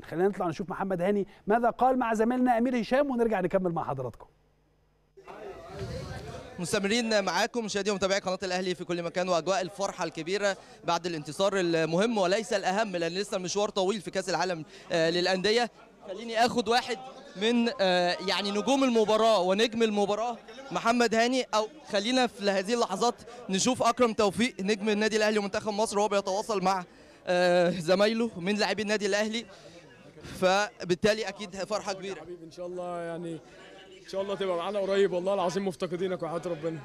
خلينا نطلع نشوف محمد هاني ماذا قال مع زميلنا امير هشام ونرجع نكمل مع حضراتكم مستمرين معاكم مشاهدي ومتابعي قناه الاهلي في كل مكان واجواء الفرحه الكبيره بعد الانتصار المهم وليس الاهم لان لسه المشوار طويل في كاس العالم آه، للانديه خليني اخد واحد من آه، يعني نجوم المباراه ونجم المباراه محمد هاني او خلينا في هذه اللحظات نشوف اكرم توفيق نجم النادي الاهلي ومنتخب مصر وهو بيتواصل مع آه، زمايله من لاعبي النادي الاهلي فبالتالي اكيد فرحه كبيره حبيبي ان شاء الله يعني ان شاء الله تبقى معانا قريب والله العظيم مفتقدينك وحياة ربنا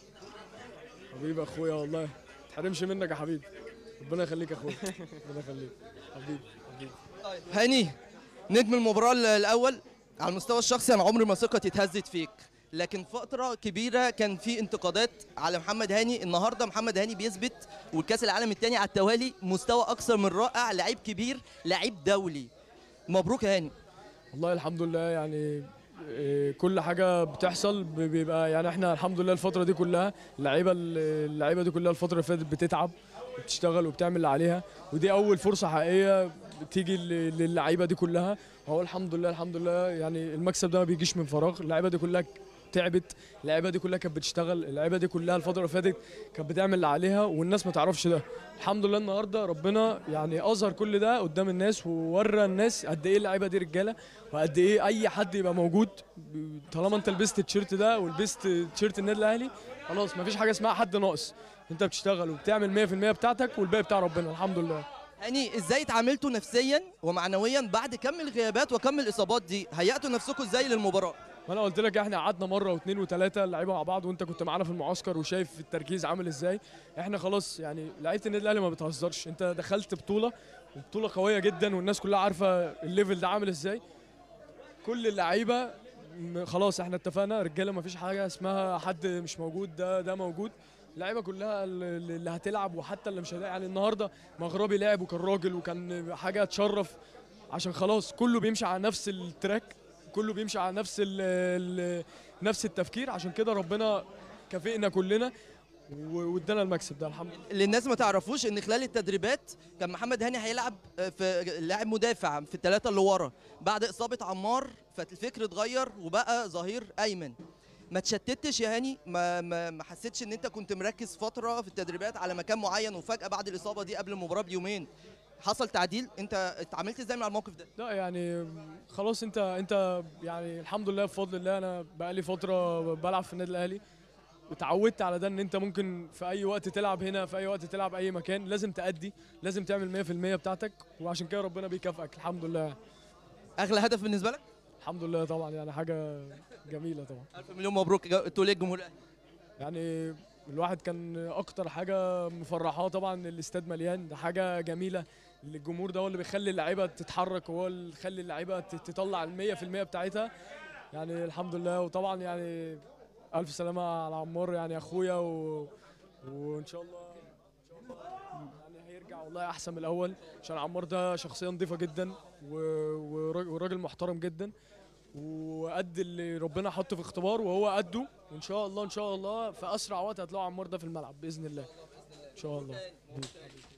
حبيبي اخويا والله ما تحرمش منك يا حبيبي ربنا يخليك يا اخويا ربنا يخليك حبيبي حبيبي هاني نجم المباراة الأول على المستوى الشخصي أنا عمري ما ثقتي اتهزت فيك لكن فترة كبيرة كان في انتقادات على محمد هاني النهاردة محمد هاني بيثبت والكأس العالم الثاني على التوالي مستوى أكثر من رائع لعيب كبير لعيب دولي مبروك يا هاني والله الحمد لله يعني إيه، كل حاجة بتحصل ب- بيبقى يعني احنا الحمد لله الفترة دي كلها اللعيبة اللعيبة دي كلها الفترة اللي فاتت بتتعب وبتشتغل وبتعمل اللي عليها ودي أول فرصة حقيقية بتيجي لل- للعيبة دي كلها وهو الحمد لله الحمد لله يعني المكسب ده ما بيجيش من فراغ اللعيبة دي كلها تعبت اللعيبه دي كلها كانت بتشتغل اللعيبه دي كلها الفتره اللي فاتت كانت بتعمل اللي عليها والناس ما تعرفش ده الحمد لله النهارده ربنا يعني اظهر كل ده قدام الناس وورى الناس قد ايه اللعيبه دي رجاله وقد ايه اي حد يبقى موجود ب- طالما انت لبست التيشيرت ده ولبست تيشيرت النادي الاهلي خلاص مفيش حاجه اسمها حد ناقص انت بتشتغل وبتعمل 100% بتاعتك والباقي بتاع ربنا الحمد لله هاني ازاي اتعاملتوا نفسيا ومعنويا بعد كم الغيابات وكم الاصابات دي هيأتوا نفسكم ازاي للمباراة ما انا قلت لك احنا قعدنا مره واثنين وثلاثه اللعيبه مع بعض وانت كنت معانا في المعسكر وشايف التركيز عامل ازاي احنا خلاص يعني لعيبه النادي الاهلي ما بتهزرش انت دخلت بطوله وبطوله قويه جدا والناس كلها عارفه الليفل ده عامل ازاي كل اللعيبه م- خلاص احنا اتفقنا رجاله ما فيش حاجه اسمها حد مش موجود ده ده موجود اللعيبه كلها اللي اللي هتلعب وحتى اللي مش هتلعب يعني النهارده مغربي لعب وكان راجل وكان حاجه تشرف عشان خلاص كله بيمشي على نفس التراك كله بيمشي على نفس ال ال نفس التفكير عشان كده ربنا كافئنا كلنا و- وادانا المكسب ده الحمد لله اللي الناس ما تعرفوش ان خلال التدريبات كان محمد هاني هيلعب في لاعب مدافع في الثلاثه اللي ورا بعد اصابه عمار فالفكر اتغير وبقى ظهير ايمن ما تشتتش يا هاني ما ما ما حسيتش ان انت كنت مركز فتره في التدريبات على مكان معين وفجاه بعد الاصابه دي قبل المباراه بيومين حصل تعديل انت اتعاملت ازاي مع الموقف ده لا يعني خلاص انت انت يعني الحمد لله بفضل الله انا بقالي فتره بلعب في النادي الاهلي اتعودت على ده ان انت ممكن في اي وقت تلعب هنا في اي وقت تلعب اي مكان لازم تأدي لازم تعمل 100% بتاعتك وعشان كده ربنا بيكافئك الحمد لله اغلى هدف بالنسبه لك الحمد لله طبعا يعني حاجه جميله طبعا الف مليون مبروك جو- تقول ايه الجمهور الأهلي؟ يعني الواحد كان اكتر حاجه مفرحاه طبعا الاستاد مليان ده حاجه جميله الجمهور ده هو اللي بيخلي اللعيبه تتحرك وهو اللي بيخلي اللعيبه ت- تطلع ال 100% بتاعتها يعني الحمد لله وطبعا يعني الف سلامه على عمار يعني اخويا و... وان شاء الله إن شاء الله يعني هيرجع والله احسن من الاول عشان عمار ده شخصيه نظيفه جدا و... ورا- وراجل محترم جدا وقد اللي ربنا حطه في اختبار وهو قده وان شاء الله ان شاء الله في اسرع وقت هتلاقوا عمار ده في الملعب باذن الله ان شاء الله